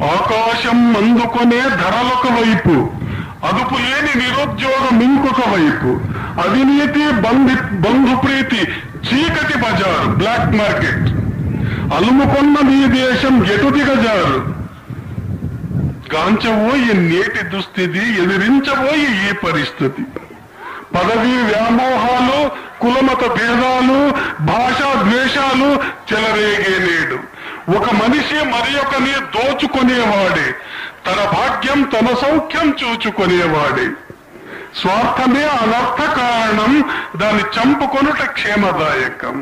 ఆకాశం అందుకునే ధరలొక వైపు అదుపు లేని నిరుద్యోగం ఇంకొక వైపు అవినీతి బంధు బంధుప్రీతి చీకటి బజారు బ్లాక్ మార్కెట్ అలుముకొన్న నీ దేశం ఎటు దిగజారు గాంచబోయి నేటి దుస్థితి ఎదిరించబోయి ఈ పరిస్థితి పదవీ వ్యామోహాలు కులమత భేదాలు భాషా ద్వేషాలు చెలరేగే నేడు ఒక మనిషి మరి ఒకని దోచుకునేవాడే తన భాగ్యం తన సౌఖ్యం చూచుకునేవాడే స్వార్థమే అనర్థ కారణం దాన్ని చంపుకొనుట క్షేమదాయకం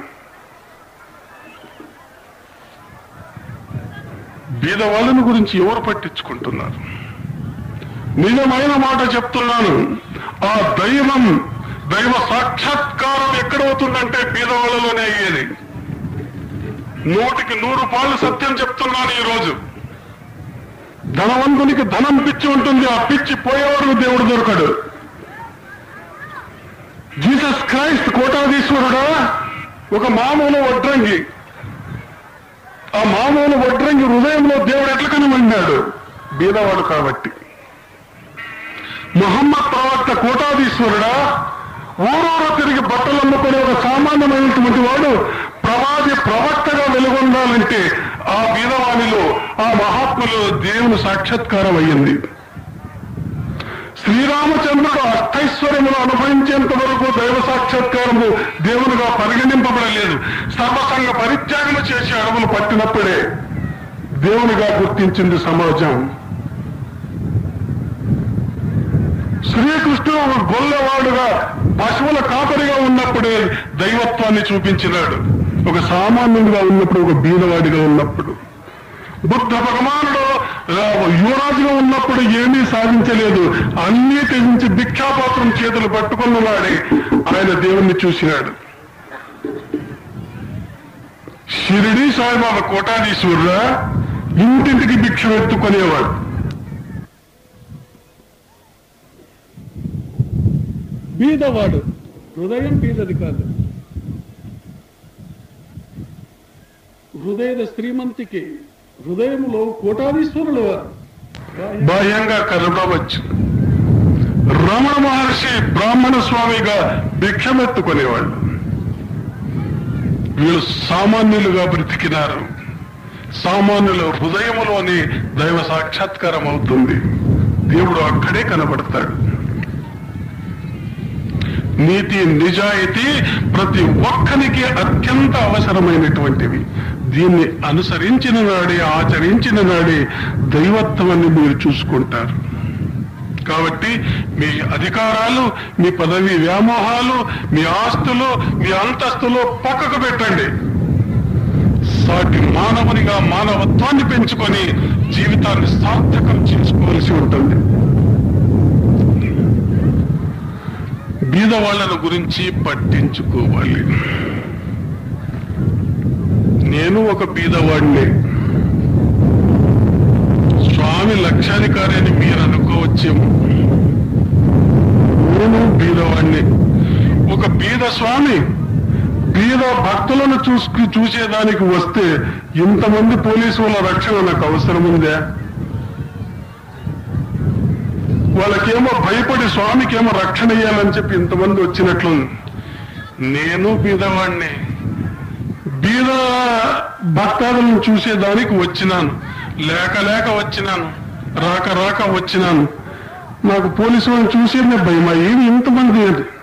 బీదవాళ్ళని గురించి ఎవరు పట్టించుకుంటున్నారు నిజమైన మాట చెప్తున్నాను ఆ దైవం దైవ సాక్షాత్కారం ఎక్కడవుతుందంటే బీదవాళ్ళలోనే అయ్యేది నూటికి నూరు పాళ్ళు సత్యం చెప్తున్నాను ఈ రోజు ధనవంతునికి ధనం పిచ్చి ఉంటుంది ఆ పిచ్చి పోయేవాడు దేవుడు దొరకడు జీసస్ క్రైస్ట్ కోటాధీశ్వరుడా ఒక మామూలు వడ్రంగి ఆ మామూలు వడ్రంగి హృదయంలో దేవుడు ఎట్లా కనబడినాడు బీదవాడు కాబట్టి మొహమ్మద్ ప్రవక్త కోటాధీశ్వరుడా ఊరూరు తిరిగి బట్టలు అమ్ముకునే ఒక సామాన్యమైనటువంటి వాడు ప్రవాది ప్రవక్తగా వెలుగొందాలంటే ఆ బీదవాణిలో ఆ మహాత్ములో దేవుని సాక్షాత్కారం అయ్యింది శ్రీరామచంద్రుడు అష్టైశ్వర్యములు అనుభవించేంత వరకు దైవ సాక్షాత్కారము దేవునిగా పరిగణింపబడలేదు సర్వసంగ పరిత్యాగము చేసి అడవులు పట్టినప్పుడే దేవునిగా గుర్తించింది సమాజం శ్రీకృష్ణుడు ఒక గొల్లవాడుగా పశువుల కాపరిగా ఉన్నప్పుడే దైవత్వాన్ని చూపించినాడు ఒక సామాన్యుడిగా ఉన్నప్పుడు ఒక బీదవాడిగా ఉన్నప్పుడు బుద్ధ భగవానుడు ఆ, యువరాజుగా ఉన్నప్పుడు ఏమీ సాధించలేదు అన్నీ తెగించి భిక్షాపాత్రం చేతులు పట్టుకున్నవాడే ఆయన దేవుణ్ణి చూసినాడు షిరిడి సాయిబాబా కోటాధీశ్వరుడా ఇంటింటికి భిక్ష ఎత్తుకునేవాడు బీదవాడు హృదయం బీదది కాదు హృదయద శ్రీమంతికి హృదయంలో కోటాధీశ్వరులు వారు బాహ్యంగా కనబడవచ్చు రమణ మహర్షి బ్రాహ్మణ స్వామిగా భిక్షమెత్తుకునేవాళ్ళు వీళ్ళు సామాన్యులుగా బ్రతికినారు సామాన్యుల హృదయములోని దైవ సాక్షాత్కారం అవుతుంది దేవుడు అక్కడే కనబడతాడు నీతి నిజాయితీ ప్రతి ఒక్కరికి అత్యంత అవసరమైనటువంటివి దీన్ని అనుసరించిన నాడే ఆచరించిన నాడే దైవత్వాన్ని మీరు చూసుకుంటారు కాబట్టి మీ అధికారాలు మీ పదవి వ్యామోహాలు మీ ఆస్తులు మీ అంతస్తులు పక్కకు పెట్టండి సాటి మానవునిగా మానవత్వాన్ని పెంచుకొని జీవితాన్ని సార్థకం చేసుకోవాల్సి ఉంటుంది బీద వాళ్ళను గురించి పట్టించుకోవాలి నేను ఒక బీదవాడిని స్వామి లక్షాధికారి అని మీరు అనుకోవచ్చేమో నేను బీదవాడిని ఒక బీద స్వామి బీద భక్తులను చూసుకు చూసేదానికి వస్తే ఇంతమంది పోలీసు వాళ్ళ రక్షణ నాకు అవసరం ఉందా వాళ్ళకేమో భయపడి స్వామికేమో రక్షణ ఇయ్యాలని చెప్పి ఇంతమంది వచ్చినట్లుంది నేను బీదవాణ్ణి బీద భక్తాదులను చూసేదానికి వచ్చినాను లేక లేక వచ్చినాను రాక రాక వచ్చినాను నాకు పోలీసు వాళ్ళని చూసేదే భయమా ఏమి ఇంతమంది